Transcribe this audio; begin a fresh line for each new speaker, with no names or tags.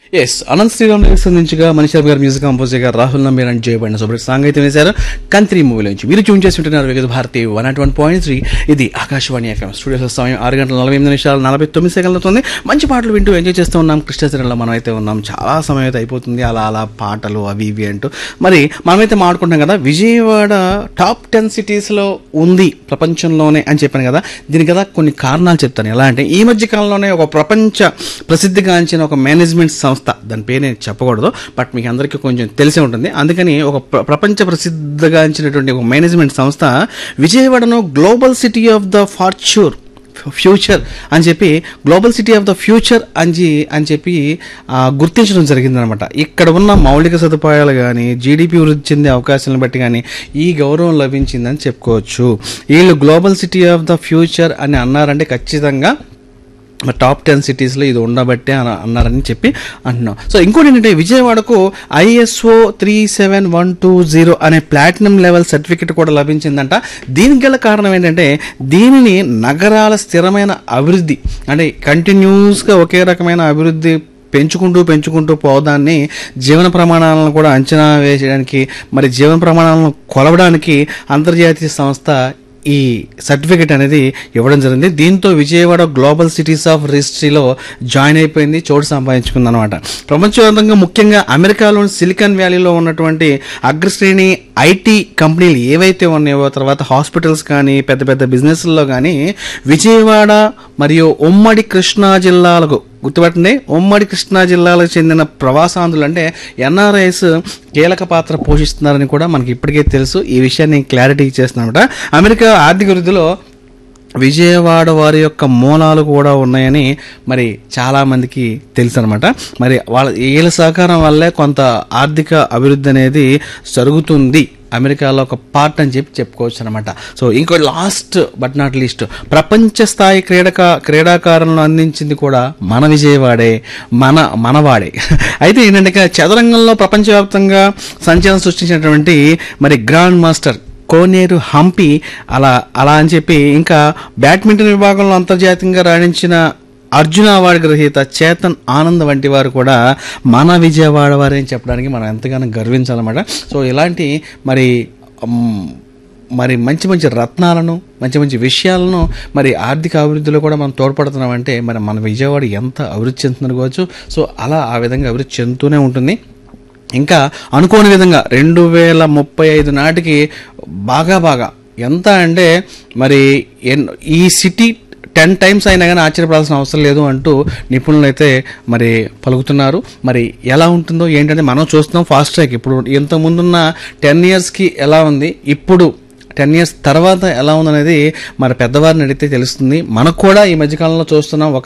yes Anant Sriram lyrics అందించగా మనిషి గారు music composer garu Rahul Nambiar and చేయబడిన సూపర్ సాంగ్ అయితే వేశారు కంత్రి మూవీలో నుంచి మీరు ట్యూన్ చేసి ఉంటున్నారు Vividh Bharati one nought one point three ఇది ఆకాశవాణి ఎఫ్ఎం స్టూడియో సమయం ఆరు గంటల నలభై ఎనిమిది నిమిషాలు నలభై తొమ్మిది సెకండ్లు అవుతుంది మంచి పాటలు వింటూ ఎంజాయ్ చేస్తూ ఉన్నాం కృష్ణచరణలో మనం అయితే ఉన్నాం చాలా సమయం అయితే అయిపోతుంది అలా అలా పాటలు అవి ఇవి అంటూ మరి మనమైతే మాట్లాడుకుంటాం కదా విజయవాడ టాప్ టెన్ సిటీస్లో ఉంది ప్రపంచంలోనే అని చెప్పాను కదా దీనికి కదా కొన్ని కారణాలు చెప్తాను ఎలా అంటే ఈ మధ్య కాలంలోనే ఒక ప్రపంచ ప్రసిద్ధిగాంచిన ఒక మేనేజ్మెంట్ సంస్థ దాని పేరు నేను చెప్పకూడదు బట్ మీకు అందరికీ కొంచెం తెలిసే ఉంటుంది అందుకని ఒక ప్ర- ప్రపంచ ప్రసిద్ధిగాంచినటువంటి ఒక మేనేజ్మెంట్ సంస్థ విజయవాడను global city of the future future అని చెప్పి global city of the future అని జి- అని చెప్పి ఆ, గుర్తించడం జరిగిందనమాట ఇక్కడ ఉన్న మౌలిక సదుపాయాలు కానీ జీడిపి వృద్ధి చెందే అవకాశాలను బట్టి కానీ ఈ గౌరవం లభించిందని చెప్పుకోవచ్చు వీళ్ళు global city of the future అని అన్నారంటే ఖచ్చితంగా మరి టాప్ టెన్ సిటీస్లో ఇది ఉండబట్టే అని అన్నారని చెప్పి అంటున్నాం సో ఇంకోటి ఏంటంటే విజయవాడకు ISO three seven one two zero అనే ప్లాటినం లెవెల్ సర్టిఫికెట్ కూడా లభించిందంట దీనికి గల కారణం ఏంటంటే దీనిని నగరాల స్థిరమైన అభివృద్ధి అంటే కంటిన్యూస్గా ఒకే రకమైన అభివృద్ధి పెంచుకుంటూ పెంచుకుంటూ పోదాన్ని జీవన ప్రమాణాలను కూడా అంచనా వేయడానికి మరి జీవన ప్రమాణాలను కొలవడానికి అంతర్జాతీయ సంస్థ ఈ సర్టిఫికెట్ అనేది ఇవ్వడం జరిగింది దీంతో విజయవాడ గ్లోబల్ సిటీస్ ఆఫ్ రిజిస్ట్రీలో జాయిన్ అయిపోయింది చోటు సంపాదించుకుంది అనమాట ప్రపంచవ్యాప్తంగా ముఖ్యంగా అమెరికాలోని సిలికాన్ వ్యాలీలో ఉన్నటువంటి అగ్రశ్రేణి ఐటీ కంపెనీలు ఏవైతే ఉన్నాయో తర్వాత హాస్పిటల్స్ కానీ పెద్ద పెద్ద బిజినెస్ల్లో కానీ విజయవాడ మరియు ఉమ్మడి కృష్ణా జిల్లాలకు గుర్తుపట్టండి ఉమ్మడి కృష్ణా జిల్లాలకు చెందిన ప్రవాసాంధ్రులు అంటే ఎన్ఆర్ఐస్ కీలక పాత్ర పోషిస్తున్నారని కూడా మనకి ఇప్పటికే తెలుసు ఈ విషయాన్ని క్లారిటీ ఇచ్చేస్తున్నమాట అమెరికా ఆర్థిక వృద్ధిలో విజయవాడ వారి యొక్క మూలాలు కూడా ఉన్నాయని మరి చాలా మందికి తెలుసు అనమాట మరి వాళ్ళ వీళ్ళ సహకారం వల్లే కొంత ఆర్థిక అభివృద్ధి అనేది జరుగుతుంది అమెరికాలో ఒక పార్ట్ అని చెప్పి చెప్పుకోవచ్చు అనమాట సో ఇంకో లాస్ట్ బట్ నాట్ లీస్ట్ ప్రపంచ స్థాయి క్రీడక క్రీడాకారులను అందించింది కూడా మన విజయవాడే మన మనవాడే అయితే ఏంటంటే ఇక చదరంగంలో ప్రపంచవ్యాప్తంగా సంచలనం సృష్టించినటువంటి మరి గ్రాండ్ మాస్టర్ కోనేరు హంపి అలా అలా అని చెప్పి ఇంకా బ్యాడ్మింటన్ విభాగంలో అంతర్జాతీయంగా రాణించిన అర్జున అవార్డు గ్రహీత చేతన్ ఆనంద్ వంటి వారు కూడా మన విజయవాడ వారే అని చెప్పడానికి మనం ఎంతగానో గర్వించాలన్నమాట సో ఇలాంటి మరి మ్, మరి మంచి మంచి రత్నాలను మంచి మంచి విషయాలను మరి ఆర్థిక అభివృద్ధిలో కూడా మనం తోడ్పడుతున్నామంటే మరి మన విజయవాడ ఎంత అభివృద్ధి చెందుతుందనుకోవచ్చు సో అలా ఆ విధంగా అభివృద్ధి చెందుతూనే ఉంటుంది ఇంకా అనుకోని విధంగా రెండు వేల ముప్పై ఐదు నాటికి బాగా బాగా ఎంత అంటే మరి ఎన్- ఈ సిటీ టెన్ టైమ్స్ అయినా కానీ ఆశ్చర్యపడాల్సిన అవసరం లేదు అంటూ నిపుణులు అయితే మరి పలుకుతున్నారు మరి ఎలా ఉంటుందో ఏంటంటే మనం చూస్తున్నాం ఫాస్ట్ ట్రాక్ ఇప్పుడు ఇంత ముందున్న టెన్ ఇయర్స్కి ఎలా ఉంది ఇప్పుడు టెన్ ఇయర్స్ తర్వాత ఎలా ఉందనేది మరి పెద్దవారిని అడిగితే తెలుస్తుంది మనకు కూడా ఈ మధ్యకాలంలో చూస్తున్నాం ఒక